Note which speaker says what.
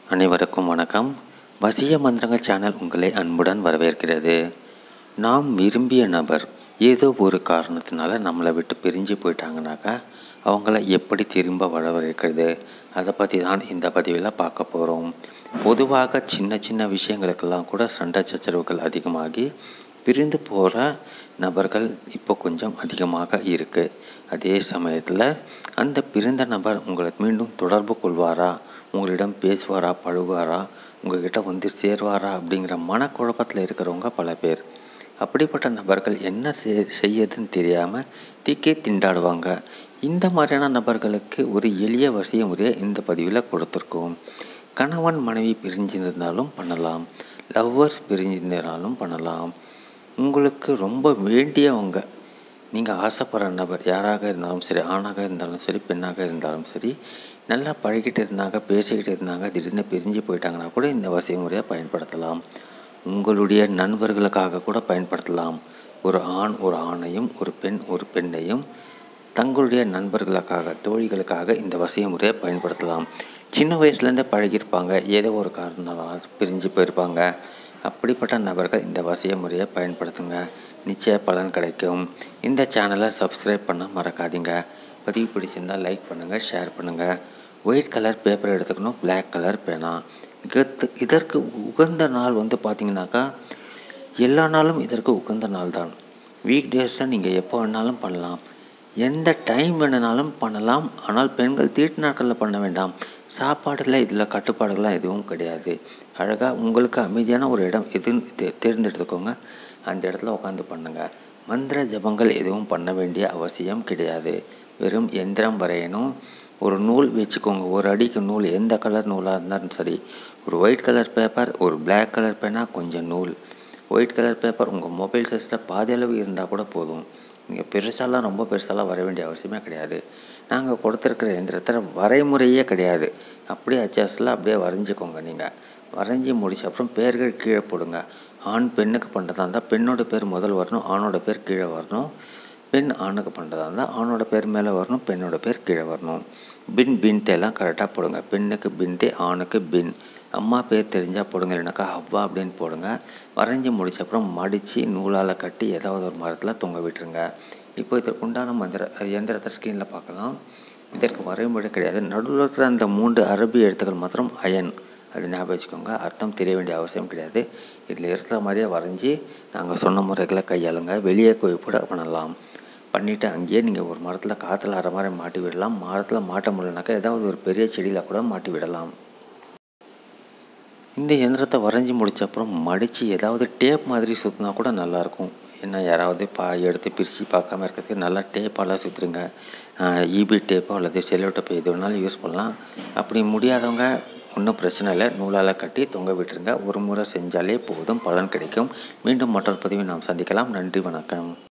Speaker 1: அனைவருக்கும் வணக்கம் வசிய மந்திரங்கள் சேனல் உங்களை அன்புடன் வரவேற்கிறது நாம் விரும்பிய நபர் ஏதோ ஒரு காரணத்தினால நம்மளை விட்டு பிரிஞ்சு போயிட்டாங்கனாக்கா அவங்கள எப்படி திரும்ப வரவழைக்கிறது அதை பற்றி தான் இந்த பதிவில் பார்க்க போகிறோம் பொதுவாக சின்ன சின்ன விஷயங்களுக்கெல்லாம் கூட சண்டை சச்சரவுகள் அதிகமாகி பிரிந்து போகிற நபர்கள் இப்போ கொஞ்சம் அதிகமாக இருக்குது அதே சமயத்தில் அந்த பிரிந்த நபர் உங்களை மீண்டும் தொடர்பு கொள்வாரா உங்களிடம் பேசுவாரா பழகுவாரா உங்ககிட்ட வந்து சேருவாரா அப்படிங்கிற மனக்குழப்பத்தில் இருக்கிறவங்க பல பேர் அப்படிப்பட்ட நபர்கள் என்ன செய்யறதுன்னு தெரியாமல் திக்கே திண்டாடுவாங்க இந்த மாதிரியான நபர்களுக்கு ஒரு எளிய வசிய முறையை இந்த பதிவில் கொடுத்துருக்கோம் கணவன் மனைவி பிரிஞ்சிருந்தாலும் பண்ணலாம் லவ்வர்ஸ் பிரிஞ்சிருந்தாலும் பண்ணலாம் உங்களுக்கு ரொம்ப வேண்டியவங்க நீங்கள் ஆசைப்படுற நபர் யாராக இருந்தாலும் சரி ஆணாக இருந்தாலும் சரி பெண்ணாக இருந்தாலும் சரி நல்லா பழகிட்டு இருந்தாங்க பேசிக்கிட்டு இருந்தாங்க திடீர்னு பிரிஞ்சு போயிட்டாங்கன்னா கூட இந்த வசதி முறையை பயன்படுத்தலாம் உங்களுடைய நண்பர்களுக்காக கூட பயன்படுத்தலாம் ஒரு ஆண் ஒரு ஆணையும் ஒரு பெண் ஒரு பெண்ணையும் தங்களுடைய நண்பர்களுக்காக தோழிகளுக்காக இந்த வசிய முறையை பயன்படுத்தலாம் சின்ன வயசுலேருந்தே பழகியிருப்பாங்க ஏதோ ஒரு காரணத்தால் பிரிஞ்சு போயிருப்பாங்க அப்படிப்பட்ட நபர்கள் இந்த வசிய முறையை பயன்படுத்துங்க நிச்சய பலன் கிடைக்கும் இந்த சேனலை சப்ஸ்கிரைப் பண்ண மறக்காதீங்க பதிவு பிடிச்சிருந்தால் லைக் பண்ணுங்கள் ஷேர் பண்ணுங்கள் ஒயிட் கலர் பேப்பர் எடுத்துக்கணும் பிளாக் கலர் பேனா இதற்கு இதற்கு உகந்த நாள் வந்து பார்த்திங்கனாக்கா எல்லா நாளும் இதற்கு உகந்த நாள் தான் வீக் டேஸில் நீங்கள் எப்போ வேணாலும் பண்ணலாம் எந்த டைம் வேணுனாலும் பண்ணலாம் ஆனால் பெண்கள் தீட்டு நாட்களில் பண்ண வேண்டாம் சாப்பாடில் இதில் கட்டுப்பாடுகள்லாம் எதுவும் கிடையாது அழகாக உங்களுக்கு அமைதியான ஒரு இடம் எது தேர்ந்தெடுத்துக்கோங்க அந்த இடத்துல உட்காந்து பண்ணுங்கள் மந்திர ஜபங்கள் எதுவும் பண்ண வேண்டிய அவசியம் கிடையாது வெறும் எந்திரம் வரையணும் ஒரு நூல் வச்சுக்கோங்க ஒரு அடிக்கு நூல் எந்த கலர் நூலாக இருந்தாலும் சரி ஒரு ஒயிட் கலர் பேப்பர் ஒரு பிளாக் கலர் பேனா கொஞ்சம் நூல் ஒயிட் கலர் பேப்பர் உங்கள் மொபைல் சைஸில் பாதி அளவு இருந்தால் கூட போதும் நீங்கள் பெருசாலாம் ரொம்ப பெருசாலாம் வர வேண்டிய அவசியமே கிடையாது நாங்கள் கொடுத்துருக்கிற எந்திரத்தில் வரைமுறையே கிடையாது அப்படியே அச்சாஸில் அப்படியே வரைஞ்சிக்கோங்க நீங்கள் வரைஞ்சி முடிச்ச அப்புறம் பேர்கள் கீழே போடுங்க ஆண் பெண்ணுக்கு பண்ணுறதா இருந்தால் பெண்ணோட பேர் முதல் வரணும் ஆணோட பேர் கீழே வரணும் பெண் ஆணுக்கு பண்ணுறதா இருந்தால் ஆணோட பேர் மேலே வரணும் பெண்ணோட பேர் கீழே வரணும் பின் பின்தெல்லாம் கரெக்டாக போடுங்க பெண்ணுக்கு பின்தே ஆணுக்கு பின் அம்மா பேர் தெரிஞ்சால் போடுங்க இல்லைனாக்கா ஹவ்வா அப்படின்னு போடுங்க வரைஞ்சி முடிச்ச அப்புறம் மடித்து நூலால் கட்டி ஏதாவது ஒரு மரத்தில் தொங்க விட்டுருங்க இப்போ இதற்கு உண்டான மந்திர எந்திரத்தை ஸ்க்ரீனில் பார்க்கலாம் இதற்கு வரைமுறை கிடையாது நடுவில் இருக்கிற அந்த மூன்று அரபி எழுத்துக்கள் மாத்திரம் அயன் அது ஞாபகம் வச்சுக்கோங்க அர்த்தம் தெரிய வேண்டிய அவசியம் கிடையாது இதில் இருக்கிற மாதிரியே வரைஞ்சி நாங்கள் சொன்ன முறைகளை கையாளுங்க வெளியே போய் கூட பண்ணலாம் பண்ணிவிட்டு அங்கேயே நீங்கள் ஒரு மரத்தில் காற்றுல அரை மாதிரி மாட்டி விடலாம் மரத்தில் மாட்ட முடியலனாக்கா ஏதாவது ஒரு பெரிய செடியில் கூட மாட்டி விடலாம் இந்த எந்திரத்தை வரைஞ்சி முடித்த அப்புறம் மடித்து ஏதாவது டேப் மாதிரி சுற்றினா கூட நல்லாயிருக்கும் என்ன யாராவது பா எடுத்து பிரித்து பார்க்காம இருக்கிறதுக்கு நல்லா டேப்பாலாம் சுற்றுருங்க இபி டேப்போ அல்லது செல்லோ டேப்போ எது வேணாலும் யூஸ் பண்ணலாம் அப்படி முடியாதவங்க ஒன்றும் பிரச்சனை இல்லை நூலால் கட்டி தொங்க விட்டுருங்க ஒரு முறை செஞ்சாலே போதும் பலன் கிடைக்கும் மீண்டும் மற்றொரு பதிவை நாம் சந்திக்கலாம் நன்றி வணக்கம்